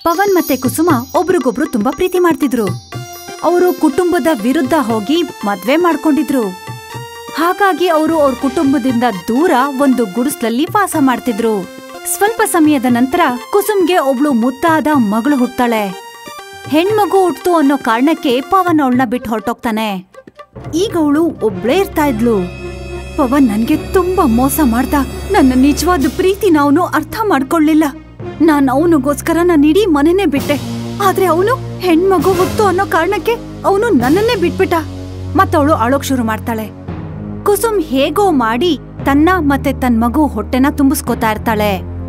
ಪವನ್ ಮತ್ತೆ ಕುಸುಮ ಒಬ್ರಿಗೊಬ್ರು ತುಂಬಾ ಪ್ರೀತಿ ಮಾಡ್ತಿದ್ರು ಅವರು ಕುಟುಂಬದ ವಿರುದ್ಧ ಹೋಗಿ ಮದ್ವೆ ಮಾಡ್ಕೊಂಡಿದ್ರು ಹಾಗಾಗಿ ಅವರು ಅವ್ರ ಕುಟುಂಬದಿಂದ ದೂರ ಒಂದು ಗುಡಿಸ್ಲಲ್ಲಿ ವಾಸ ಮಾಡ್ತಿದ್ರು ಸ್ವಲ್ಪ ಸಮಯದ ನಂತರ ಕುಸುಮ್ಗೆ ಒಬ್ಳು ಮುದ್ದಾದ ಮಗಳು ಹುಟ್ತಾಳೆ ಹೆಣ್ಮಗು ಹುಟ್ತು ಅನ್ನೋ ಕಾರಣಕ್ಕೆ ಪವನ್ ಅವಳನ್ನ ಬಿಟ್ಟು ಹೊರಟೋಗ್ತಾನೆ ಈಗ ಅವಳು ಒಬ್ಳೇ ಇರ್ತಾ ಇದ್ಲು ಪವನ್ ನನ್ಗೆ ತುಂಬಾ ಮೋಸ ಮಾಡ್ದ ನನ್ನ ನಿಜವಾದ ಪ್ರೀತಿನ ಅವನು ಅರ್ಥ ಮಾಡ್ಕೊಳ್ಳಿಲ್ಲ ನಾನ್ ಅವನಿಗೋಸ್ಕರ ನನ್ನ ಇಡೀ ಮನೆನೇ ಬಿಟ್ಟೆ ಆದ್ರೆ ಅವನು ಹೆಣ್ಮಗು ಹುಟ್ಟು ಅನ್ನೋ ಕಾರಣಕ್ಕೆ ಅವನು ನನ್ನನ್ನೇ ಬಿಟ್ಬಿಟ್ಟ ಮತ್ತವಳು ಅಳೋಕ್ ಶುರು ಮಾಡ್ತಾಳೆ ಕುಸುಮ್ ಹೇಗೋ ಮಾಡಿ ತನ್ನ ಮತ್ತೆ ತನ್ ಮಗು ಹೊಟ್ಟೆನ ತುಂಬಿಸ್ಕೋತಾ ಇರ್ತಾಳೆ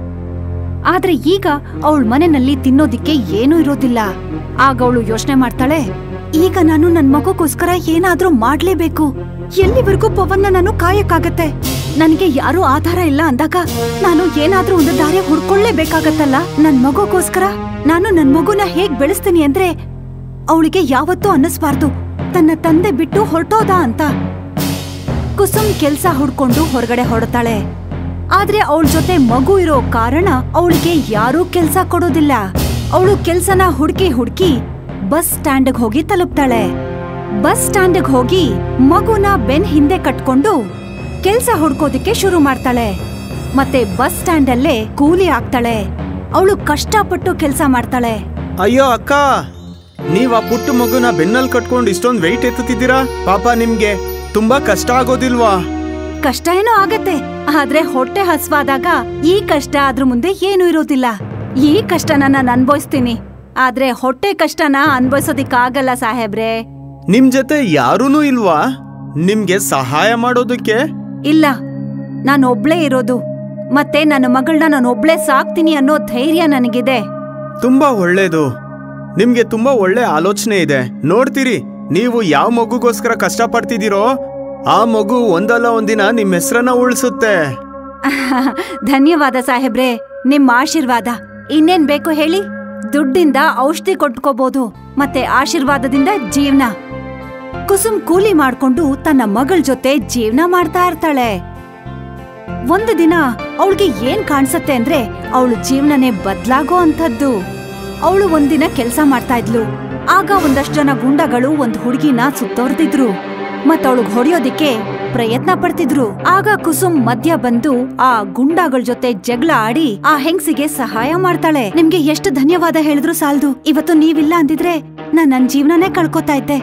ಆದ್ರೆ ಈಗ ಅವಳ ಮನೆಯಲ್ಲಿ ತಿನ್ನೋದಿಕ್ಕೆ ಏನೂ ಇರೋದಿಲ್ಲ ಆಗ ಅವಳು ಯೋಚನೆ ಮಾಡ್ತಾಳೆ ಈಗ ನಾನು ನನ್ ಮಗುಗೋಸ್ಕರ ಏನಾದ್ರೂ ಮಾಡ್ಲೇಬೇಕು ಎಲ್ಲಿವರೆಗೂ ಪವನ್ನ ನಾನು ಕಾಯಕ್ಕಾಗತ್ತೆ ನನಗೆ ಯಾರೂ ಆಧಾರ ಇಲ್ಲ ಅಂದಾಗ ನಾನು ಏನಾದ್ರೂ ಒಂದು ದಾರಿ ಹುಡ್ಕೊಳ್ಳೇಬೇಕಾಗತ್ತಲ್ಲ ನನ್ ಮಗುಗೋಸ್ಕರ ನಾನು ನನ್ ಮಗುನ ಹೇಗ್ ಬೆಳೆಸ್ತೀನಿ ಅಂದ್ರೆ ಅವಳಿಗೆ ಯಾವತ್ತೂ ಅನ್ನಿಸ್ಬಾರ್ದು ತನ್ನ ತಂದೆ ಬಿಟ್ಟು ಹೊರಟೋದ ಅಂತ ಕುಸುಮ್ ಕೆಲ್ಸ ಹುಡ್ಕೊಂಡು ಹೊರಗಡೆ ಹೊರಡ್ತಾಳೆ ಆದ್ರೆ ಅವಳ ಜೊತೆ ಮಗು ಇರೋ ಕಾರಣ ಅವಳಿಗೆ ಯಾರೂ ಕೆಲ್ಸ ಕೊಡೋದಿಲ್ಲ ಅವಳು ಕೆಲ್ಸನ ಹುಡುಕಿ ಹುಡುಕಿ ಬಸ್ ಸ್ಟ್ಯಾಂಡ್ಗ್ ಹೋಗಿ ತಲುಪ್ತಾಳೆ ಬಸ್ ಸ್ಟ್ಯಾಂಡ್ಗ್ ಹೋಗಿ ಮಗುನ ಬೆನ್ ಹಿಂದೆ ಕಟ್ಕೊಂಡು ಕೆಲ್ಸ ಹುಡ್ಕೋದಿಕ್ಕೆ ಶುರು ಮಾಡ್ತಾಳೆ ಮತ್ತೆ ಬಸ್ ಸ್ಟ್ಯಾಂಡ್ ಅಲ್ಲೇ ಕೂಲಿ ಆಗ್ತಾಳೆ ಅವಳು ಕಷ್ಟಪಟ್ಟು ಕೆಲ್ಸ ಮಾಡ್ತಾಳೆ ಅಯ್ಯೋ ಅಕ್ಕ ನೀವ್ ಆ ಪುಟ್ಟ ಮಗುನ ಬೆನ್ನಲ್ ಕಟ್ಕೊಂಡು ಇಷ್ಟೊಂದ್ ವೆಯ್ಟ್ ಎತ್ತುತ್ತಿದ್ದೀರಾ ಪಾಪ ನಿಮ್ಗೆ ತುಂಬಾ ಕಷ್ಟ ಆಗೋದಿಲ್ವಾ ಕಷ್ಟ ಏನೋ ಆಗತ್ತೆ ಆದ್ರೆ ಹೊಟ್ಟೆ ಹಸ್ವಾದಾಗ ಈ ಕಷ್ಟ ಅದ್ರ ಮುಂದೆ ಏನೂ ಇರೋದಿಲ್ಲ ಈ ಕಷ್ಟನ ನಾನು ಅನ್ಭವಿಸ್ತೀನಿ ಆದ್ರೆ ಹೊಟ್ಟೆ ಕಷ್ಟನ ಅನ್ಭವಿಸೋದಿಕ್ಕಾಗಲ್ಲ ಸಾಹೇಬ್ರೆ ನಿಮ್ ಜೊತೆ ಯಾರೂನೂ ಇಲ್ವಾ ನಿಮ್ಗೆ ಸಹಾಯ ಮಾಡೋದಕ್ಕೆ ಇಲ್ಲ ನಾನು ಒಬ್ಳೇ ಇರೋದು ಮತ್ತೆ ನನ್ನ ಮಗಳನ್ನ ನಾನು ಒಬ್ಳೇ ಸಾಕ್ತೀನಿ ಅನ್ನೋ ಧೈರ್ಯ ನನಗಿದೆ ತುಂಬಾ ಒಳ್ಳೇದು ನಿಮ್ಗೆ ತುಂಬಾ ಒಳ್ಳೆ ಆಲೋಚನೆ ಇದೆ ನೋಡ್ತೀರಿ ನೀವು ಯಾವ ಮಗುಗೋಸ್ಕರ ಕಷ್ಟ ಪಡ್ತಿದ್ದೀರೋ ಆ ಮಗು ಒಂದಲ್ಲ ಒಂದಿನ ನಿಮ್ ಹೆಸರನ್ನ ಉಳಿಸುತ್ತೆ ಧನ್ಯವಾದ ಸಾಹೇಬ್ರೆ ನಿಮ್ಮ ಆಶೀರ್ವಾದ ಇನ್ನೇನ್ ಬೇಕು ಹೇಳಿ ದುಡ್ಡಿಂದ ಔಷಧಿ ಕೊಟ್ಕೋಬಹುದು ಮತ್ತೆ ಆಶೀರ್ವಾದದಿಂದ ಜೀವನ ಕುಸುಮ್ ಕೂಲಿ ಮಾಡ್ಕೊಂಡು ತನ್ನ ಮಗಳ ಜೊತೆ ಜೀವನ ಮಾಡ್ತಾ ಇರ್ತಾಳೆ ಒಂದು ದಿನ ಅವಳಿಗೆ ಏನ್ ಕಾಣ್ಸತ್ತೆ ಅಂದ್ರೆ ಅವಳು ಜೀವನನೇ ಬದ್ಲಾಗೋ ಅಂತದ್ದು ಅವಳು ಒಂದಿನ ಕೆಲ್ಸ ಮಾಡ್ತಾ ಇದ್ಲು ಆಗ ಒಂದಷ್ಟು ಜನ ಗುಂಡಗಳು ಒಂದ್ ಹುಡುಗಿನ ಸುತ್ತೋರ್ದಿದ್ರು ಮತ್ತವಳಿಗ್ ಹೊಡೆಯೋದಿಕ್ಕೆ ಪ್ರಯತ್ನ ಪಡ್ತಿದ್ರು ಆಗ ಕುಸುಮ್ ಮಧ್ಯ ಬಂದು ಆ ಗುಂಡಾಗಳ ಜೊತೆ ಜಗಳ ಆಡಿ ಆ ಹೆಂಗ್ಸಿಗೆ ಸಹಾಯ ಮಾಡ್ತಾಳೆ ನಿಮ್ಗೆ ಎಷ್ಟು ಧನ್ಯವಾದ ಹೇಳಿದ್ರು ಸಾಲ್ದು ಇವತ್ತು ನೀವಿಲ್ಲ ಅಂದಿದ್ರೆ ನಾನ್ ನನ್ ಜೀವನನೇ ಕಳ್ಕೊತಾ ಇದ್ದೆ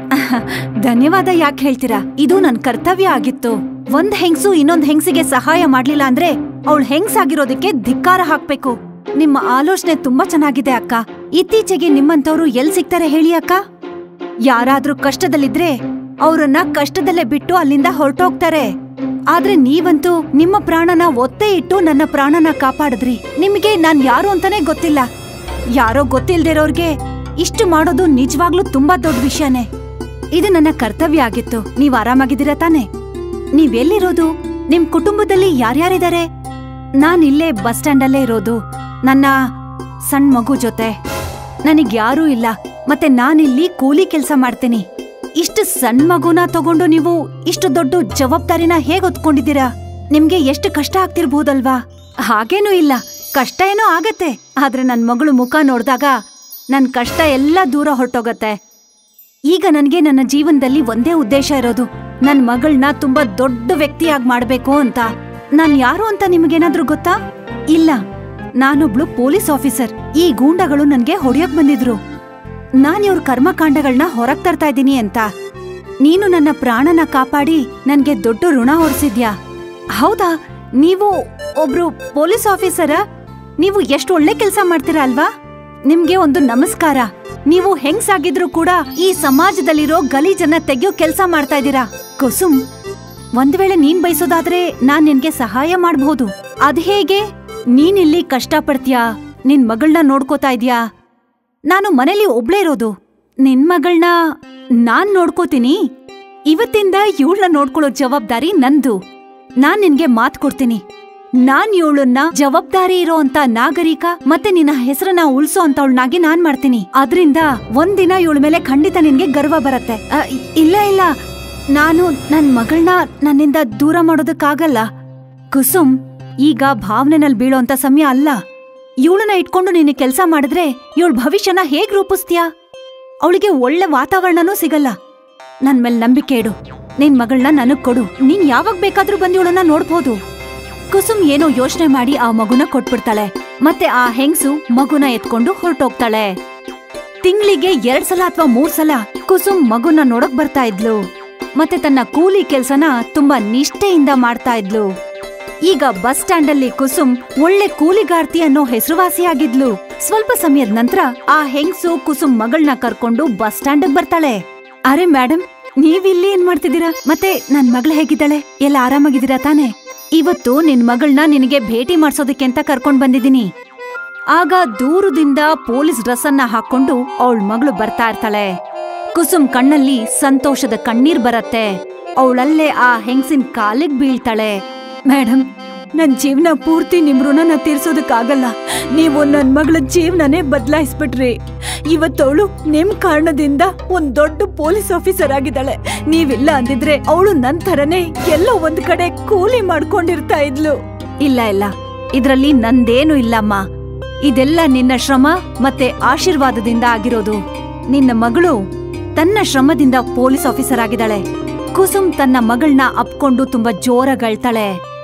ಧನ್ಯವಾದ ಯಾಕೆ ಹೇಳ್ತೀರಾ ಇದು ನನ್ ಕರ್ತವ್ಯ ಆಗಿತ್ತು ಒಂದ್ ಹೆಂಗ್ಸು ಇನ್ನೊಂದ್ ಹೆಂಗ್ಸಿಗೆ ಸಹಾಯ ಮಾಡ್ಲಿಲ್ಲ ಅಂದ್ರೆ ಅವಳು ಹೆಂಗ್ಸಾಗಿರೋದಕ್ಕೆ ಧಿಕ್ಕಾರ ಹಾಕ್ಬೇಕು ನಿಮ್ಮ ಆಲೋಚನೆ ತುಂಬಾ ಚೆನ್ನಾಗಿದೆ ಅಕ್ಕ ಇತ್ತೀಚೆಗೆ ನಿಮ್ಮಂತವ್ರು ಎಲ್ ಸಿಗ್ತಾರೆ ಹೇಳಿ ಅಕ್ಕ ಯಾರಾದ್ರೂ ಕಷ್ಟದಲ್ಲಿದ್ರೆ ಅವ್ರನ್ನ ಕಷ್ಟದಲ್ಲೇ ಬಿಟ್ಟು ಅಲ್ಲಿಂದ ಹೊರಟೋಗ್ತಾರೆ ಆದ್ರೆ ನೀವಂತೂ ನಿಮ್ಮ ಪ್ರಾಣನ ಒತ್ತೆ ಇಟ್ಟು ನನ್ನ ಪ್ರಾಣನ ಕಾಪಾಡಿದ್ರಿ ನಿಮಗೆ ನಾನ್ ಯಾರು ಅಂತಾನೆ ಗೊತ್ತಿಲ್ಲ ಯಾರೋ ಗೊತ್ತಿಲ್ದಿರೋರ್ಗೆ ಇಷ್ಟು ಮಾಡೋದು ನಿಜವಾಗ್ಲೂ ತುಂಬಾ ದೊಡ್ಡ ವಿಷಯನೇ ಇದು ನನ್ನ ಕರ್ತವ್ಯ ಆಗಿತ್ತು ನೀವ್ ಆರಾಮಾಗಿದ್ದೀರಾ ತಾನೆ ನೀವೆಲ್ಲಿರೋದು ನಿಮ್ ಕುಟುಂಬದಲ್ಲಿ ಯಾರ್ಯಾರಿದ್ದಾರೆ ನಾನ್ ಇಲ್ಲೇ ಬಸ್ ಸ್ಟ್ಯಾಂಡಲ್ಲೇ ಇರೋದು ನನ್ನ ಸಣ್ಣ ಮಗು ಜೊತೆ ನನಗ್ ಯಾರೂ ಇಲ್ಲ ಮತ್ತೆ ನಾನಿಲ್ಲಿ ಕೂಲಿ ಕೆಲ್ಸ ಮಾಡ್ತೀನಿ ಇಷ್ಟು ಸಣ್ಣ ಮಗುನ ತಗೊಂಡು ನೀವು ಇಷ್ಟು ದೊಡ್ಡ ಜವಾಬ್ದಾರಿನ ಹೇಗ್ ಹೊತ್ಕೊಂಡಿದ್ದೀರಾ ನಿಮ್ಗೆ ಎಷ್ಟು ಕಷ್ಟ ಆಗ್ತಿರ್ಬೋದಲ್ವಾ ಹಾಗೇನೂ ಇಲ್ಲ ಕಷ್ಟ ಏನೋ ಆಗತ್ತೆ ಆದ್ರೆ ನನ್ ಮಗಳು ಮುಖ ನೋಡ್ದಾಗ ನನ್ ಕಷ್ಟ ಎಲ್ಲ ದೂರ ಹೊರಟೋಗತ್ತೆ ಈಗ ನನ್ಗೆ ನನ್ನ ಜೀವನದಲ್ಲಿ ಒಂದೇ ಉದ್ದೇಶ ಇರೋದು ನನ್ ಮಗಳನ್ನ ತುಂಬಾ ದೊಡ್ಡ ವ್ಯಕ್ತಿಯಾಗಿ ಮಾಡ್ಬೇಕು ಅಂತ ನಾನ್ ಯಾರು ಅಂತ ನಿಮಗೇನಾದ್ರೂ ಗೊತ್ತಾ ಇಲ್ಲ ನಾನೊಬ್ಳು ಪೊಲೀಸ್ ಆಫೀಸರ್ ಈ ಗೂಂಡಗಳು ನನ್ಗೆ ಹೊಡೆಯಕ್ ಬಂದಿದ್ರು ನಾನ್ ಇವ್ರ ಕರ್ಮಕಾಂಡಗಳನ್ನ ಹೊರಗ್ ತರ್ತಾ ಇದ್ದೀನಿ ಅಂತ ನೀನು ನನ್ನ ಪ್ರಾಣನ ಕಾಪಾಡಿ ನನ್ಗೆ ದೊಡ್ಡ ಋಣ ಹೊರಿಸಿದ್ಯಾ ಹೌದಾ ನೀವು ಒಬ್ರು ಪೊಲೀಸ್ ಆಫೀಸರ ನೀವು ಎಷ್ಟು ಒಳ್ಳೆ ಕೆಲಸ ಮಾಡ್ತೀರಾ ಅಲ್ವಾ ನಿಮ್ಗೆ ಒಂದು ನಮಸ್ಕಾರ ನೀವು ಹೆಂಗ್ಸಾಗಿದ್ರು ಕೂಡ ಈ ಸಮಾಜದಲ್ಲಿರೋ ಗಲೀಜನ್ನ ತೆಗೆಯೋ ಕೆಲ್ಸ ಮಾಡ್ತಾ ಇದ್ದೀರಾ ಕುಸುಮ್ ಒಂದ್ ವೇಳೆ ನೀನ್ ಬಯಸೋದಾದ್ರೆ ನಾನ್ ನಿನ್ಗೆ ಸಹಾಯ ಮಾಡ್ಬೋದು ಅದ್ ಹೇಗೆ ನೀನಿಲ್ಲಿ ಕಷ್ಟ ಪಡ್ತೀಯಾ ನಿನ್ ಮಗಳನ್ನ ನೋಡ್ಕೋತಾ ಇದ್ಯಾ ನಾನು ಮನೇಲಿ ಒಬ್ಳೇ ಇರೋದು ನಿನ್ ಮಗಳನ್ನ ನಾನ್ ನೋಡ್ಕೋತೀನಿ ಇವತ್ತಿಂದ ಇವಳನ್ನ ನೋಡ್ಕೊಳ್ಳೋ ಜವಾಬ್ದಾರಿ ನಂದು ನಾನ್ ನಿನ್ಗೆ ಮಾತ್ ಕೊಡ್ತೀನಿ ನಾನ್ ಇವಳನ್ನ ಜವಾಬ್ದಾರಿ ಇರೋ ಅಂತ ನಾಗರಿಕ ಮತ್ತೆ ನಿನ್ನ ಹೆಸರನ್ನ ಉಳ್ಸೋ ಅಂತವಳನ್ನಾಗಿ ನಾನ್ ಮಾಡ್ತೀನಿ ಅದ್ರಿಂದ ಒಂದಿನ ಇವಳ ಮೇಲೆ ಖಂಡಿತ ನಿನ್ಗೆ ಗರ್ವ ಬರತ್ತೆ ಅ, ಇಲ್ಲ ಇಲ್ಲ ನಾನು ನನ್ ಮಗಳನ್ನ ನನ್ನಿಂದ ದೂರ ಮಾಡೋದಕ್ಕಾಗಲ್ಲ ಕುಸುಮ್ ಈಗ ಭಾವನೆನಲ್ಲಿ ಬೀಳೋಂತ ಸಮಯ ಅಲ್ಲ ಇವಳನ್ನ ಇಟ್ಕೊಂಡು ನೀನು ಕೆಲ್ಸ ಮಾಡಿದ್ರೆ ಇವಳ ಭವಿಷ್ಯನ ಹೇಗ್ ರೂಪಿಸ್ತೀಯಾ ಅವಳಿಗೆ ಒಳ್ಳೆ ವಾತಾವರಣನೂ ಸಿಗಲ್ಲ ನನ್ ಮೇಲ್ ನಂಬಿಕೆ ಇಡು ನಿನ್ ಮಗಳನ್ನ ನನಗ್ ಕೊಡು ನೀನ್ ಯಾವಾಗ ಬೇಕಾದ್ರೂ ಬಂದು ಇವಳನ್ನ ನೋಡ್ಬೋದು ಕುಸುಮ್ ಏನೋ ಯೋಚನೆ ಮಾಡಿ ಆ ಮಗುನ ಕೊಟ್ಬಿಡ್ತಾಳೆ ಮತ್ತೆ ಆ ಹೆಂಗ್ಸು ಮಗುನ ಎತ್ಕೊಂಡು ಹೊರಟೋಗ್ತಾಳೆ ತಿಂಗಳಿಗೆ ಎರಡ್ ಸಲ ಅಥವಾ ಮೂರ್ ಸಲ ಕುಸುಮ್ ಮಗುನ ನೋಡಕ್ ಬರ್ತಾ ಇದ್ಲು ಮತ್ತೆ ತನ್ನ ಕೂಲಿ ಕೆಲ್ಸನ ತುಂಬಾ ನಿಷ್ಠೆಯಿಂದ ಮಾಡ್ತಾ ಇದ್ಲು ಈಗ ಬಸ್ ಸ್ಟ್ಯಾಂಡ್ ಅಲ್ಲಿ ಕುಸುಮ್ ಒಳ್ಳೆ ಕೂಲಿಗಾರ್ತಿ ಅನ್ನೋ ಹೆಸರುವಾಸಿಯಾಗಿದ್ಲು ಸ್ವಲ್ಪ ಸಮಯದ ನಂತರ ಆ ಹೆಂಗ್ಸು ಕುಸುಮ್ ಮಗಳನ್ನ ಕರ್ಕೊಂಡು ಬಸ್ ಸ್ಟ್ಯಾಂಡ್ ಬರ್ತಾಳೆ ಅರೆ ಮೇಡಮ್ ನೀವಿಲ್ಲಿ ಏನ್ ಮಾಡ್ತಿದ್ದೀರಾ ಮತ್ತೆ ನನ್ ಮಗಳು ಹೇಗಿದ್ದಾಳೆ ಎಲ್ಲ ಆರಾಮಾಗಿದ್ದೀರಾ ತಾನೆ ಇವತ್ತು ನಿನ್ ಮಗಳನ್ನ ನಿನಗೆ ಭೇಟಿ ಮಾಡ್ಸೋದಕ್ಕೆ ಅಂತ ಕರ್ಕೊಂಡ್ ಬಂದಿದ್ದೀನಿ ಆಗ ದೂರದಿಂದ ಪೊಲೀಸ್ ಡ್ರೆಸ್ ಅನ್ನ ಹಾಕೊಂಡು ಅವಳ ಮಗಳು ಬರ್ತಾ ಇರ್ತಾಳೆ ಕುಸುಮ್ ಕಣ್ಣಲ್ಲಿ ಸಂತೋಷದ ಕಣ್ಣೀರ್ ಬರತ್ತೆ ಅವಳಲ್ಲೇ ಆ ಹೆಂಗ್ಸಿನ ಕಾಲಿಗ್ ಬೀಳ್ತಾಳೆ ಮೇಡಮ್ ನನ್ ಜೀವನ ಪೂರ್ತಿ ನಿಮ್ ಋಣನ ತೀರ್ಸೋದಕ್ಕಾಗಲ್ಲ ನೀವು ನನ್ ಮಗಳ ಜೀವನನೇ ಬದಲಾಯಿಸ್ಬಿಟ್ರಿ ಇವತ್ತವಳು ನಿಮ್ ಕಾರಣದಿಂದ ಒಂದ್ ದೊಡ್ಡ ಪೊಲೀಸ್ ಆಫೀಸರ್ ಆಗಿದ್ದಾಳೆ ನೀವಿಲ್ಲ ಅಂದಿದ್ರೆ ಅವಳು ನನ್ ಥರನೇ ಎಲ್ಲೋ ಒಂದ್ ಕಡೆ ಕೂಲಿ ಮಾಡ್ಕೊಂಡಿರ್ತಾ ಇದ್ಲು ಇಲ್ಲ ಇಲ್ಲ ಇದ್ರಲ್ಲಿ ನಂದೇನು ಇಲ್ಲಮ್ಮ ಇದೆಲ್ಲ ನಿನ್ನ ಶ್ರಮ ಮತ್ತೆ ಆಶೀರ್ವಾದದಿಂದ ಆಗಿರೋದು ನಿನ್ನ ಮಗಳು ತನ್ನ ಶ್ರಮದಿಂದ ಪೊಲೀಸ್ ಆಫೀಸರ್ ಆಗಿದ್ದಾಳೆ ಕುಸುಮ್ ತನ್ನ ಮಗಳನ್ನ ಅಪ್ಕೊಂಡು ತುಂಬಾ ಜೋರಾಗಳ್ತಾಳೆ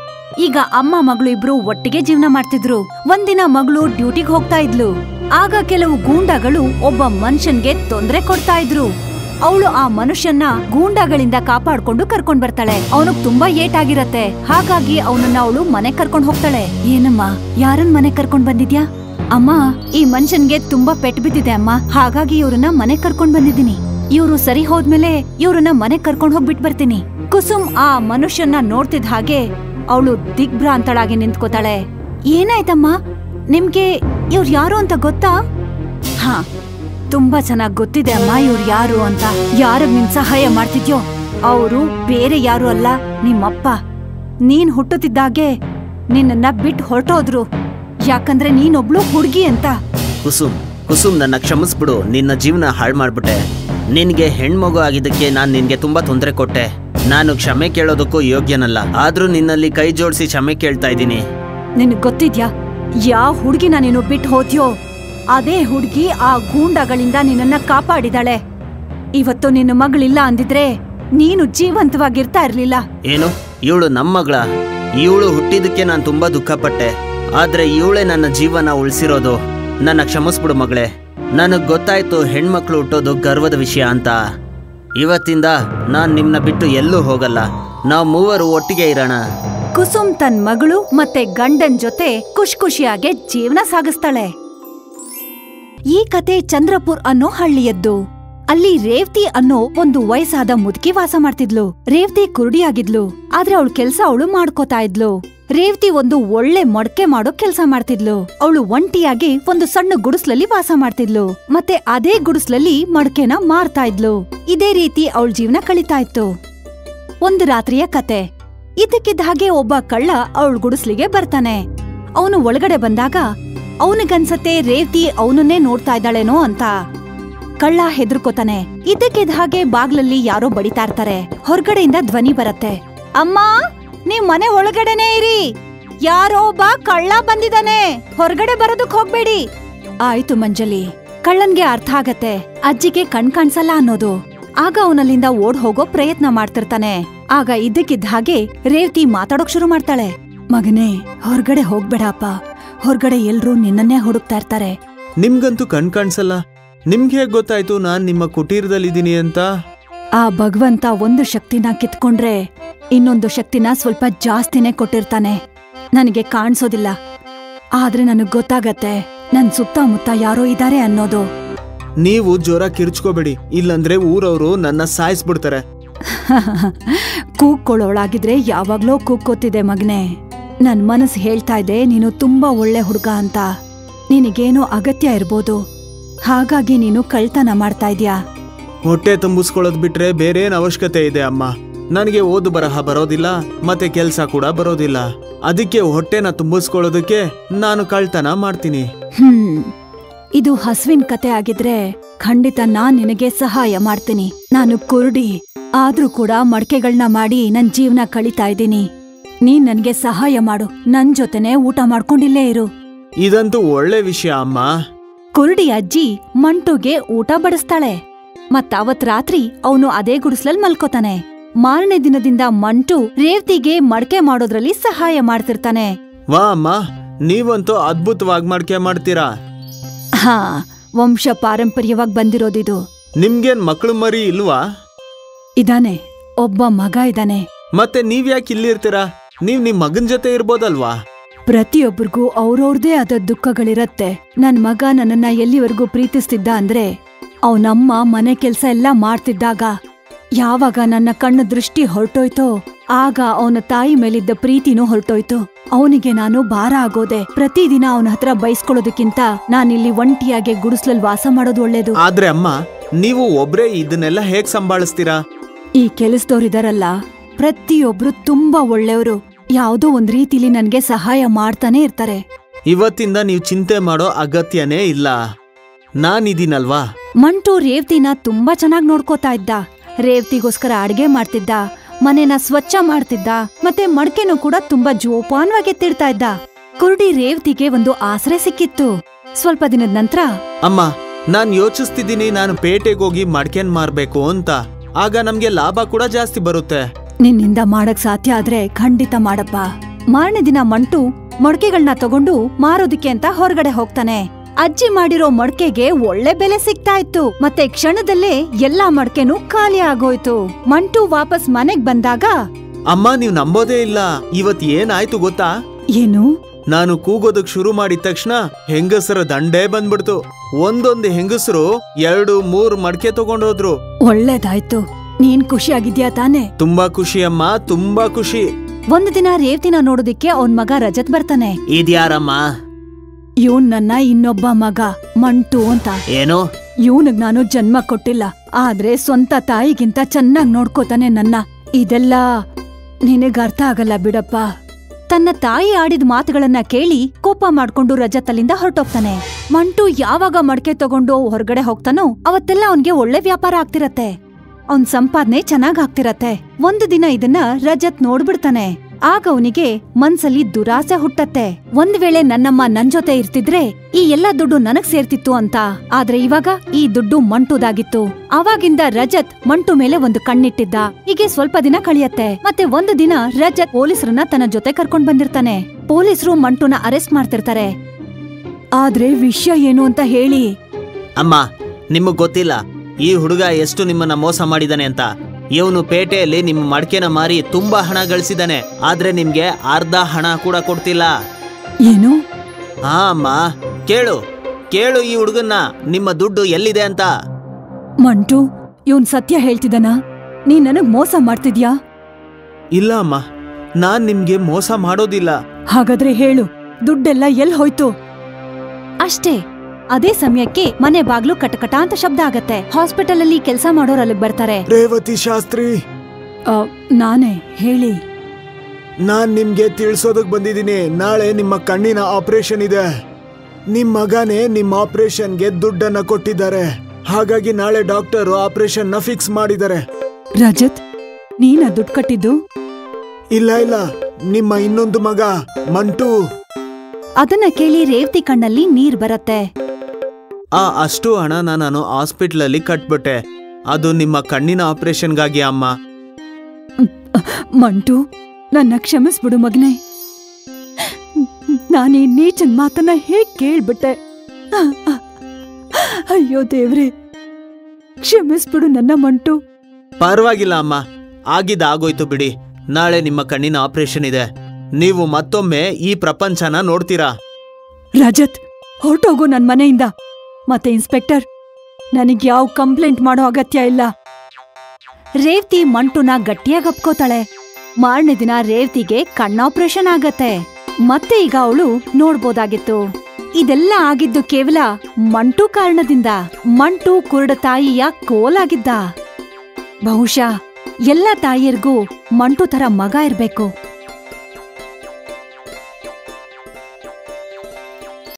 ಈಗ ಅಮ್ಮ ಮಗಳು ಇಬ್ರು ಒಟ್ಟಿಗೆ ಜೀವನ ಮಾಡ್ತಿದ್ರು ಒಂದಿನ ಮಗಳು ಡ್ಯೂಟಿಗ್ ಹೋಗ್ತಾ ಇದ್ಲು ಆಗ ಕೆಲವು ಗೂಂಡಾಗಳು ಒಬ್ಬ ಮನುಷ್ಯನ್ಗೆ ತೊಂದ್ರೆ ಕೊಡ್ತಾ ಇದ್ರು ಅವಳು ಆ ಮನುಷ್ಯನ್ನ ಗೂಂಡಾಗಳಿಂದ ಕಾಪಾಡ್ಕೊಂಡು ಕರ್ಕೊಂಡ್ ಬರ್ತಾಳೆ ಅವನಿಗ್ ತುಂಬಾ ಏಟಾಗಿರತ್ತೆ ಹಾಗಾಗಿ ಅವನನ್ನ ಅವಳು ಮನೆ ಕರ್ಕೊಂಡ್ ಹೋಗ್ತಾಳೆ ಏನಮ್ಮ ಯಾರನ್ ಮನೆ ಕರ್ಕೊಂಡ್ ಬಂದಿದ್ಯಾ ಅಮ್ಮ ಈ ಮನುಷ್ಯನ್ಗೆ ತುಂಬಾ ಪೆಟ್ ಬಿದ್ದಿದೆ ಅಮ್ಮ ಹಾಗಾಗಿ ಇವ್ರನ್ನ ಮನೆ ಕರ್ಕೊಂಡ್ ಬಂದಿದ್ದೀನಿ ಇವ್ರು ಸರಿ ಹೋದ್ಮೇಲೆ ಇವ್ರನ್ನ ಮನೆ ಕರ್ಕೊಂಡ್ ಹೋಗ್ಬಿಟ್ ಬರ್ತೀನಿ ಕುಸುಮ್ ಆ ಮನುಷ್ಯನ್ನ ನೋಡ್ತಿದ್ ಹಾಗೆ ಅವಳು ದಿಗ್ಭ್ರಾಂತಳಾಗಿ ನಿಂತ್ಕೋತಾಳೆ ಏನಾಯ್ತಮ್ಮ ನಿಮ್ಗೆ ಇವ್ರು ಯಾರು ಅಂತ ಗೊತ್ತಾ ಹಾ ತುಂಬಾ ಚೆನ್ನಾಗ್ ಗೊತ್ತಿದೆ ಅಮ್ಮ ಇವ್ರು ಯಾರು ಅಂತ ಯಾರು ನಿನ್ ಸಹಾಯ ಮಾಡ್ತಿದ್ಯೋ ಅವರು ಬೇರೆ ಯಾರು ಅಲ್ಲ ನಿಮ್ಮಪ್ಪ ನೀನ್ ಹುಟ್ಟುತ್ತಿದ್ದಾಗೆ ನಿನ್ನನ್ನ ಬಿಟ್ಟು ಹೊರಟೋದ್ರು ಯಾಕಂದ್ರೆ ನೀನೊಬ್ಳು ಹುಡ್ಗಿ ಅಂತ ಕುಸುಮ್ ಕುಸುಮ್ ನನ್ನ ಕ್ಷಮಿಸ್ಬಿಡು ನಿನ್ನ ಜೀವನ ಹಾಳು ಮಾಡ್ಬಿಟ್ಟೆ ನಿನ್ಗೆ ಹೆಣ್ಮಗು ಆಗಿದ್ದಕ್ಕೆ ನಾನು ನಿನ್ಗೆ ತುಂಬಾ ತೊಂದರೆ ಕೊಟ್ಟೆ ನಾನು ಕ್ಷಮೆ ಕೇಳೋದಕ್ಕೂ ಯೋಗ್ಯನಲ್ಲ ಆದ್ರೂ ನಿನ್ನಲ್ಲಿ ಕೈ ಜೋಡಿಸಿ ಕ್ಷಮೆ ಕೇಳ್ತಾ ಇದ್ದೀನಿ ನಿನಗ್ ಗೊತ್ತಿದ್ಯಾ ಯಾವ ಹುಡ್ಗಿನ ನೀನು ಬಿಟ್ಟು ಹೋದ್ಯೋ ಅದೇ ಹುಡ್ಗಿ ಆ ಗೂಂಡಗಳಿಂದ ನಿನ್ನನ್ನ ಕಾಪಾಡಿದಾಳೆ ಇವತ್ತು ನಿನ್ನ ಮಗಳಿಲ್ಲ ಅಂದಿದ್ರೆ ನೀನು ಜೀವಂತವಾಗಿರ್ತಾ ಇರ್ಲಿಲ್ಲ ಏನು ಇವಳು ನಮ್ಮ ಮಗಳ ಇವಳು ಹುಟ್ಟಿದಕ್ಕೆ ನಾನು ತುಂಬಾ ದುಃಖಪಟ್ಟೆ ಆದ್ರೆ ಇವಳೇ ನನ್ನ ಜೀವನ ಉಳಿಸಿರೋದು ನನ್ನ ಕ್ಷಮಿಸ್ಬಿಡು ಮಗಳೇ ನನಗ್ ಗೊತ್ತಾಯ್ತು ಹೆಣ್ಮಕ್ಳು ಹುಟ್ಟೋದು ಗರ್ವದ ವಿಷಯ ಅಂತ ಇವತ್ತಿಂದ ನಾನ್ ನಿಮ್ನ ಬಿಟ್ಟು ಎಲ್ಲೂ ಹೋಗಲ್ಲ ನಾವು ಮೂವರು ಒಟ್ಟಿಗೆ ಇರೋಣ ಕುಸುಮ್ ತನ್ ಮಗಳು ಮತ್ತೆ ಗಂಡನ್ ಜೊತೆ ಖುಷ್ ಖುಷಿಯಾಗೆ ಜೀವನ ಸಾಗಿಸ್ತಾಳೆ ಈ ಕತೆ ಚಂದ್ರಪುರ್ ಅನ್ನೋ ಹಳ್ಳಿಯದ್ದು ಅಲ್ಲಿ ರೇವತಿ ಅನ್ನೋ ಒಂದು ವಯಸ್ಸಾದ ಮುದುಕಿ ವಾಸ ಮಾಡ್ತಿದ್ಲು ರೇವತಿ ಕುರುಡಿಯಾಗಿದ್ಲು ಆದ್ರೆ ಅವಳ ಕೆಲ್ಸ ಅವಳು ಮಾಡ್ಕೋತಾ ಇದ್ಲು ರೇವತಿ ಒಂದು ಒಳ್ಳೆ ಮಡಕೆ ಮಾಡೋ ಕೆಲ್ಸ ಮಾಡ್ತಿದ್ಲು ಅವಳು ಒಂಟಿಯಾಗಿ ಒಂದು ಸಣ್ಣ ಗುಡಿಸ್ಲಲ್ಲಿ ವಾಸ ಮಾಡ್ತಿದ್ಲು ಮತ್ತೆ ಅದೇ ಗುಡಿಸ್ಲಲ್ಲಿ ಮಡಕೆನ ಮಾರ್ತಾ ಇದ್ಲು ಇದೇ ರೀತಿ ಅವಳ ಜೀವನ ಕಳೀತಾ ಇತ್ತು ಒಂದು ರಾತ್ರಿಯ ಕತೆ ಇದಕ್ಕಿದ್ದ ಹಾಗೆ ಒಬ್ಬ ಕಳ್ಳ ಅವಳ ಗುಡಿಸ್ಲಿಗೆ ಬರ್ತಾನೆ ಅವನು ಒಳಗಡೆ ಬಂದಾಗ ಅವನಿಗನ್ಸತ್ತೆ ರೇವತಿ ಅವನನ್ನೇ ನೋಡ್ತಾ ಇದ್ದಾಳೇನೋ ಅಂತ ಕಳ್ಳ ಹೆದರ್ಕೋತಾನೆ ಇದಕ್ಕಿದ್ದ ಹಾಗೆ ಬಾಗ್ಲಲ್ಲಿ ಯಾರೋ ಬಡಿತಾ ಇರ್ತಾರೆ ಹೊರಗಡೆಯಿಂದ ಧ್ವನಿ ಬರತ್ತೆ ಅಮ್ಮ ನೀವ್ ಮನೆ ಒಳಗಡೆನೇ ಇರಿ ಯಾರೋ ಒಬ್ಬ ಕಳ್ಳ ಬಂದಿದಾನೆ ಹೊರಗಡೆ ಬರೋದಕ್ ಹೋಗ್ಬೇಡಿ ಆಯ್ತು ಮಂಜಲಿ ಕಳ್ಳನ್ಗೆ ಅರ್ಥ ಆಗತ್ತೆ ಅಜ್ಜಿಗೆ ಕಣ್ ಕಾಣ್ಸಲ್ಲ ಅನ್ನೋದು ಆಗ ಅವನಲ್ಲಿಂದ ಓಡ್ ಹೋಗೋ ಪ್ರಯತ್ನ ಮಾಡ್ತಿರ್ತಾನೆ ಆಗ ಇದ್ದಕ್ಕಿದ್ದ ಹಾಗೆ ರೇವತಿ ಮಾತಾಡೋಕ್ ಶುರು ಮಾಡ್ತಾಳೆ ಮಗನೇ ಹೊರಗಡೆ ಹೋಗ್ಬೇಡಪ್ಪ ಹೊರಗಡೆ ಎಲ್ರೂ ನಿನ್ನನ್ನೇ ಹುಡುಕ್ತಾ ಇರ್ತಾರೆ ನಿಮ್ಗಂತೂ ಕಣ್ ಕಾಣಿಸಲ್ಲ ನಿಮ್ಗೆ ಹೇಗ್ ಗೊತ್ತಾಯ್ತು ನಾನ್ ನಿಮ್ಮ ಕುಟೀರದಲ್ಲಿದ್ದೀನಿ ಅಂತ ಆ ಭಗವಂತ ಒಂದು ಶಕ್ತಿನ ಕಿತ್ಕೊಂಡ್ರೆ ಇನ್ನೊಂದು ಶಕ್ತಿನ ಸ್ವಲ್ಪ ಜಾಸ್ತಿನೇ ಕೊಟ್ಟಿರ್ತಾನೆ ನನಗೆ ಕಾಣಿಸೋದಿಲ್ಲ ಆದ್ರೆ ನನಗ್ ಗೊತ್ತಾಗತ್ತೆ ನನ್ ಸುತ್ತಮುತ್ತ ಯಾರೋ ಇದಾರೆ ಅನ್ನೋದು ನೀವು ಜ್ವರ ಕಿರ್ಚ್ಕೋಬೇಡಿ ಇಲ್ಲಂದ್ರೆ ಊರವರು ನನ್ನ ಸಾಯಿಸ್ಬಿಡ್ತಾರೆ ಕೂಗ್ಕೊಳ್ಳೋಳಾಗಿದ್ರೆ ಯಾವಾಗ್ಲೋ ಕೂಗ್ಕೋತಿದೆ ಮಗನೆ ನನ್ ಮನಸ್ಸು ಹೇಳ್ತಾ ಇದೆ ನೀನು ತುಂಬಾ ಒಳ್ಳೆ ಹುಡ್ಗ ಅಂತ ನಿನಗೇನೋ ಅಗತ್ಯ ಇರ್ಬೋದು ಹಾಗಾಗಿ ನೀನು ಕಳ್ತನ ಮಾಡ್ತಾ ಇದ್ಯಾ ಹೊಟ್ಟೆ ತುಂಬಿಸ್ಕೊಳ್ಳೋದ್ ಬಿಟ್ರೆ ಬೇರೇನ್ ಅವಶ್ಯಕತೆ ಇದೆ ಅಮ್ಮ ನನಗೆ ಓದು ಬರಹ ಬರೋದಿಲ್ಲ ಮತ್ತೆ ಕೆಲ್ಸ ಕೂಡ ಬರೋದಿಲ್ಲ ಅದಕ್ಕೆ ಹೊಟ್ಟೆನ ತುಂಬಿಸ್ಕೊಳ್ಳೋದಕ್ಕೆ ನಾನು ಕಳ್ತನ ಮಾಡ್ತೀನಿ ಹ್ಮ್ ಇದು ಹಸುವಿನ ಕತೆ ಆಗಿದ್ರೆ ಖಂಡಿತ ನಾನ್ ನಿನಗೆ ಸಹಾಯ ಮಾಡ್ತೀನಿ ನಾನು ಕುರುಡಿ ಆದ್ರೂ ಕೂಡ ಮಡಕೆಗಳನ್ನ ಮಾಡಿ ನನ್ ಜೀವನ ಕಳೀತಾ ಇದ್ದೀನಿ ನೀನ್ ನನ್ಗೆ ಸಹಾಯ ಮಾಡು ನನ್ ಜೊತೆನೆ ಊಟ ಮಾಡ್ಕೊಂಡಿಲ್ಲೇ ಇರು ಇದಂತೂ ಒಳ್ಳೆ ವಿಷಯ ಅಮ್ಮ ಕುರುಡಿ ಅಜ್ಜಿ ಮಂಟುಗೆ ಊಟ ಬಡಿಸ್ತಾಳೆ ಮತ್ತಾವತ್ ರಾತ್ರಿ ಅವನು ಅದೇ ಗುಡಿಸ್ಲಲ್ ಮಲ್ಕೋತಾನೆ ಮಾರನೇ ದಿನದಿಂದ ಮಂಟು ರೇವತಿಗೆ ಮಡಕೆ ಮಾಡೋದ್ರಲ್ಲಿ ಸಹಾಯ ಮಾಡ್ತಿರ್ತಾನೆ ವಾ ಅಮ್ಮ ನೀವಂತೂ ಅದ್ಭುತವಾಗಿ ಮಡ್ಕೆ ಮಾಡ್ತೀರಾ ಹಾ ವಂಶ ಪಾರಂಪರ್ಯವಾಗಿ ಬಂದಿರೋದಿದು ನಿಮ್ಗೇನ್ ಮಕ್ಳು ಮರಿ ಇಲ್ವಾ ಇದಾನೆ ಒಬ್ಬ ಮಗ ಇದಾನೆ ಮತ್ತೆ ನೀವ್ಯಾಕೆ ಇಲ್ಲಿರ್ತೀರಾ ನೀವ್ ನಿಮ್ ಮಗನ್ ಜೊತೆ ಇರ್ಬೋದಲ್ವಾ ಪ್ರತಿಯೊಬ್ಬರಿಗೂ ಅವ್ರವ್ರದೇ ಆದ ದುಃಖಗಳಿರತ್ತೆ ನನ್ ಮಗ ನನ್ನನ್ನ ಎಲ್ಲಿವರೆಗೂ ಪ್ರೀತಿಸ್ತಿದ್ದ ಅಂದ್ರೆ ಅವನಮ್ಮ ಮನೆ ಕೆಲ್ಸ ಎಲ್ಲ ಮಾಡ್ತಿದ್ದಾಗ ಯಾವಾಗ ನನ್ನ ಕಣ್ಣು ದೃಷ್ಟಿ ಹೊರಟೋಯ್ತೋ ಆಗ ಅವನ ತಾಯಿ ಮೇಲಿದ್ದ ಪ್ರೀತಿನೂ ಹೊರಟೋಯ್ತು ಅವನಿಗೆ ನಾನು ಭಾರ ಆಗೋದೆ ಪ್ರತಿದಿನ ಅವನ ಹತ್ರ ಬೈಸ್ಕೊಳ್ಳೋದಕ್ಕಿಂತ ನಾನಿಲ್ಲಿ ಒಂಟಿಯಾಗಿ ಗುಡಿಸ್ಲಲ್ ವಾಸ ಮಾಡೋದು ಒಳ್ಳೇದು ಆದ್ರೆ ಅಮ್ಮ ನೀವು ಒಬ್ರೇ ಇದನ್ನೆಲ್ಲ ಹೇಗ್ ಸಂಭಾಳಿಸ್ತೀರಾ ಈ ಕೆಲಸದವ್ರಿದಾರಲ್ಲ ಪ್ರತಿಯೊಬ್ರು ತುಂಬಾ ಒಳ್ಳೆಯವರು ಯಾವ್ದೋ ಒಂದ್ ರೀತಿಲಿ ನನ್ಗೆ ಸಹಾಯ ಮಾಡ್ತಾನೆ ಇರ್ತಾರೆ ಇವತ್ತಿಂದ ನೀವು ಚಿಂತೆ ಮಾಡೋ ಅಗತ್ಯನೇ ಇಲ್ಲ ನಾನಿದ್ದೀನಲ್ವಾ ಮಂಟು ರೇವ್ತಿನ ತುಂಬಾ ಚೆನ್ನಾಗ್ ನೋಡ್ಕೋತಾ ಇದ್ದ ರೇವ್ತಿಗೋಸ್ಕರ ಅಡ್ಗೆ ಮಾಡ್ತಿದ್ದ ಮನೆನ ಸ್ವಚ್ಛ ಮಾಡ್ತಿದ್ದ ಮತ್ತೆ ಮಡ್ಕೆನೂ ಕೂಡ ತುಂಬಾ ಜೋಪಾನವಾಗಿ ಎತ್ತಿಡ್ತಾ ಇದ್ದ ಕುರುಡಿ ರೇವ್ತಿಗೆ ಒಂದು ಆಸರೆ ಸಿಕ್ಕಿತ್ತು ಸ್ವಲ್ಪ ದಿನದ ನಂತರ ಅಮ್ಮ ನಾನ್ ಯೋಚಿಸ್ತಿದ್ದೀನಿ ನಾನು ಪೇಟೆಗೆ ಹೋಗಿ ಮಡ್ಕೆನ್ ಮಾರ್ಬೇಕು ಅಂತ ಆಗ ನಮ್ಗೆ ಲಾಭ ಕೂಡ ಜಾಸ್ತಿ ಬರುತ್ತೆ ನಿನ್ನಿಂದ ಮಾಡಕ್ ಸಾಧ್ಯ ಆದ್ರೆ ಖಂಡಿತ ಮಾಡಪ್ಪ ಮಾರನೇ ದಿನ ಮಂಟು ಮಡ್ಕೆಗಳನ್ನ ತಗೊಂಡು ಮಾರೋದಿಕ್ಕೆ ಅಂತ ಹೊರಗಡೆ ಹೋಗ್ತಾನೆ ಅಜ್ಜಿ ಮಾಡಿರೋ ಮಡ್ಕೆಗೆ ಒಳ್ಳೆ ಬೆಲೆ ಸಿಗ್ತಾ ಇತ್ತು ಮತ್ತೆ ಕ್ಷಣದಲ್ಲೇ ಎಲ್ಲಾ ಮಡ್ಕೆನೂ ಖಾಲಿ ಆಗೋಯ್ತು ಮಂಟು ವಾಪಸ್ ಮನೆಗ್ ಬಂದಾಗ ಅಮ್ಮ ನೀವ್ ನಂಬೋದೇ ಇಲ್ಲ ಇವತ್ ಏನಾಯ್ತು ಗೊತ್ತಾ ಏನು ನಾನು ಕೂಗೋದಕ್ ಶುರು ಮಾಡಿದ ತಕ್ಷಣ ಹೆಂಗಸರ ದಂಡೇ ಬಂದ್ಬಿಡ್ತು ಒಂದೊಂದು ಹೆಂಗಸರು ಎರಡು ಮೂರ್ ಮಡ್ಕೆ ತಗೊಂಡೋದ್ರು ಒಳ್ಳೇದಾಯ್ತು ನೀನ್ ಖುಷಿಯಾಗಿದ್ಯಾ ತಾನೆ ತುಂಬಾ ಖುಷಿ ಅಮ್ಮ ತುಂಬಾ ಖುಷಿ ಒಂದು ದಿನ ರೇವ್ತಿನ ನೋಡೋದಿಕ್ಕೆ ಅವನ್ ಮಗ ರಜತ್ ಬರ್ತಾನೆ ಇದ್ಯಾರಮ್ಮ ಇವನ್ ನನ್ನ ಇನ್ನೊಬ್ಬ ಮಗ ಮಂಟು ಅಂತ ಏನು ಇವನಿಗ್ ನಾನು ಜನ್ಮ ಕೊಟ್ಟಿಲ್ಲ ಆದ್ರೆ ಸ್ವಂತ ತಾಯಿಗಿಂತ ಚೆನ್ನಾಗ್ ನೋಡ್ಕೋತಾನೆ ನನ್ನ ಇದೆಲ್ಲ ನಿನಗ್ ಅರ್ಥ ಆಗಲ್ಲ ಬಿಡಪ್ಪ ತನ್ನ ತಾಯಿ ಆಡಿದ ಮಾತುಗಳನ್ನ ಕೇಳಿ ಕೋಪ ಮಾಡ್ಕೊಂಡು ರಜತ್ ಅಲ್ಲಿಂದ ಹೊರಟೋಗ್ತಾನೆ ಮಂಟು ಯಾವಾಗ ಮಡ್ಕೆ ತಗೊಂಡು ಹೊರಗಡೆ ಹೋಗ್ತಾನೋ ಅವತ್ತೆಲ್ಲ ಅವನ್ಗೆ ಒಳ್ಳೆ ವ್ಯಾಪಾರ ಆಗ್ತಿರತ್ತೆ ಅವನ್ ಸಂಪಾದನೆ ಚೆನ್ನಾಗ್ ಆಗ್ತಿರತ್ತೆ ಒಂದು ದಿನ ಇದನ್ನ ರಜತ್ ನೋಡ್ಬಿಡ್ತಾನೆ ಆಗ ಅವನಿಗೆ ಮನ್ಸಲ್ಲಿ ದುರಾಸೆ ಹುಟ್ಟತ್ತೆ ಒಂದ್ ವೇಳೆ ನನ್ನಮ್ಮ ನನ್ ಜೊತೆ ಇರ್ತಿದ್ರೆ ಈ ಎಲ್ಲಾ ದುಡ್ಡು ನನಗ್ ಸೇರ್ತಿತ್ತು ಅಂತ ಆದ್ರೆ ಇವಾಗ ಈ ದುಡ್ಡು ಮಂಟುದಾಗಿತ್ತು ಅವಾಗಿಂದ ರಜತ್ ಮಂಟು ಮೇಲೆ ಒಂದು ಕಣ್ಣಿಟ್ಟಿದ್ದ ಹೀಗೆ ಸ್ವಲ್ಪ ದಿನ ಕಳಿಯತ್ತೆ ಮತ್ತೆ ಒಂದು ದಿನ ರಜತ್ ಪೊಲೀಸರನ್ನ ತನ್ನ ಜೊತೆ ಕರ್ಕೊಂಡ್ ಬಂದಿರ್ತಾನೆ ಪೊಲೀಸರು ಮಂಟುನ ಅರೆಸ್ಟ್ ಮಾಡ್ತಿರ್ತಾರೆ ಆದ್ರೆ ವಿಷಯ ಏನು ಅಂತ ಹೇಳಿ ಅಮ್ಮ ನಿಮಗ್ ಗೊತ್ತಿಲ್ಲ ಈ ಹುಡುಗ ಎಷ್ಟು ನಿಮ್ಮನ್ನ ಮೋಸ ಮಾಡಿದಾನೆ ಅಂತ ಇವನು ಪೇಟೆಯಲ್ಲಿ ನಿಮ್ಮ ಮಡ್ಕೆನ ಮಾರಿ ತುಂಬಾ ಹಣ ಗಳಿಸಿದಾನೆ ಆದ್ರೆ ನಿಮ್ಗೆ ಅರ್ಧ ಹಣ ಕೂಡ ಕೊಡ್ತಿಲ್ಲ ಏನು ಹಾ ಅಮ್ಮ ಕೇಳು ಕೇಳು ಈ ಹುಡುಗನ್ನ ನಿಮ್ಮ ದುಡ್ಡು ಎಲ್ಲಿದೆ ಅಂತ ಮಂಟು ಇವನ್ ಸತ್ಯ ಹೇಳ್ತಿದನ ನೀ ನನಗ್ ಮೋಸ ಮಾಡ್ತಿದ್ಯಾ ಇಲ್ಲ ಅಮ್ಮ ನಾನ್ ನಿಮ್ಗೆ ಮೋಸ ಮಾಡೋದಿಲ್ಲ ಹಾಗಾದ್ರೆ ಹೇಳು ದುಡ್ಡೆಲ್ಲ ಎಲ್ ಹೋಯ್ತು ಅಷ್ಟೇ ಅದೇ ಸಮಯಕ್ಕೆ ಮನೆ ಬಾಗ್ಲು ಕಟಕಟ ಅಂತ ಶಬ್ದ ಆಗತ್ತೆ ಹಾಸ್ಪಿಟಲ್ ಅಲ್ಲಿ ಕೆಲಸ ಮಾಡೋರ್ ಅಲ್ಲಿಗ್ ಬರ್ತಾರೆ ರೇವತಿ ಶಾಸ್ತ್ರಿ ಆ, ನಾನೇ ಹೇಳಿ ನಾನ್ ನಿಮ್ಗೆ ತಿಳ್ಸೋದಕ್ ಬಂದಿದ್ದೀನಿ ನಾಳೆ ನಿಮ್ಮ ಕಣ್ಣಿನ ಆಪರೇಷನ್ ಇದೆ ನಿಮ್ ಮಗನೇ ನಿಮ್ಮ ಆಪರೇಷನ್ಗೆ ದುಡ್ಡನ್ನ ಕೊಟ್ಟಿದ್ದಾರೆ ಹಾಗಾಗಿ ನಾಳೆ ಡಾಕ್ಟರ್ ಆಪರೇಷನ್ ನ ಫಿಕ್ಸ್ ಮಾಡಿದ್ದಾರೆ ರಜತ್ ನೀನ ದುಡ್ಡು ಕಟ್ಟಿದ್ದು ಇಲ್ಲ ಇಲ್ಲ ನಿಮ್ಮ ಇನ್ನೊಂದು ಮಗ ಮಂಟು ಅದನ್ನ ಕೇಳಿ ರೇವತಿ ಕಣ್ಣಲ್ಲಿ ನೀರ್ ಬರತ್ತೆ ಆ ಅಷ್ಟು ಹಣನ ನಾನು ಹಾಸ್ಪಿಟ್ಲಲ್ಲಿ ಕಟ್ಬಿಟ್ಟೆ ಅದು ನಿಮ್ಮ ಕಣ್ಣಿನ ಆಪರೇಷನ್ಗಾಗಿ ಅಮ್ಮ ಮಂಟು ನನ್ನ ಕ್ಷಮಿಸ್ಬಿಡು ಮಗನೆ ನಾನೀ ನೀಚನ್ ಮಾತನ್ನ ಹೇಗ್ ಕೇಳ್ಬಿಟ್ಟೆ ಅಯ್ಯೋ ದೇವ್ರೆ ಕ್ಷಮಿಸ್ಬಿಡು ನನ್ನ ಮಂಟು ಪರವಾಗಿಲ್ಲ ಅಮ್ಮ ಆಗಿದ್ದ ಆಗೋಯ್ತು ಬಿಡಿ ನಾಳೆ ನಿಮ್ಮ ಕಣ್ಣಿನ ಆಪರೇಷನ್ ಇದೆ ನೀವು ಮತ್ತೊಮ್ಮೆ ಈ ಪ್ರಪಂಚನ ನೋಡ್ತೀರಾ ರಜತ್ ಹೊರಟೋಗು ನನ್ ಮನೆಯಿಂದ ಮತ್ತೆ ಇನ್ಸ್ಪೆಕ್ಟರ್ ನನಗ್ ಯಾವ ಕಂಪ್ಲೇಂಟ್ ಮಾಡೋ ಅಗತ್ಯ ಇಲ್ಲ ರೇವ್ತಿ ಮಂಟುನ ಗಟ್ಟಿಯಾಗಿ ಅಪ್ಕೋತಾಳೆ ಮಾರನೇ ದಿನ ರೇವ್ತಿಗೆ ಕಣ್ಣ ಆಪರೇಷನ್ ಆಗತ್ತೆ ಮತ್ತೆ ಈಗ ಅವಳು ನೋಡ್ಬೋದಾಗಿತ್ತು ಇದೆಲ್ಲ ಆಗಿದ್ದು ಕೇವಲ ಮಂಟು ಕಾರಣದಿಂದ ಮಂಟು ಕುರುಡ ತಾಯಿಯ ಕೋಲಾಗಿದ್ದ ಬಹುಶಃ ಎಲ್ಲ ತಾಯಿಯರ್ಗೂ ಮಂಟು ತರ ಮಗ ಇರ್ಬೇಕು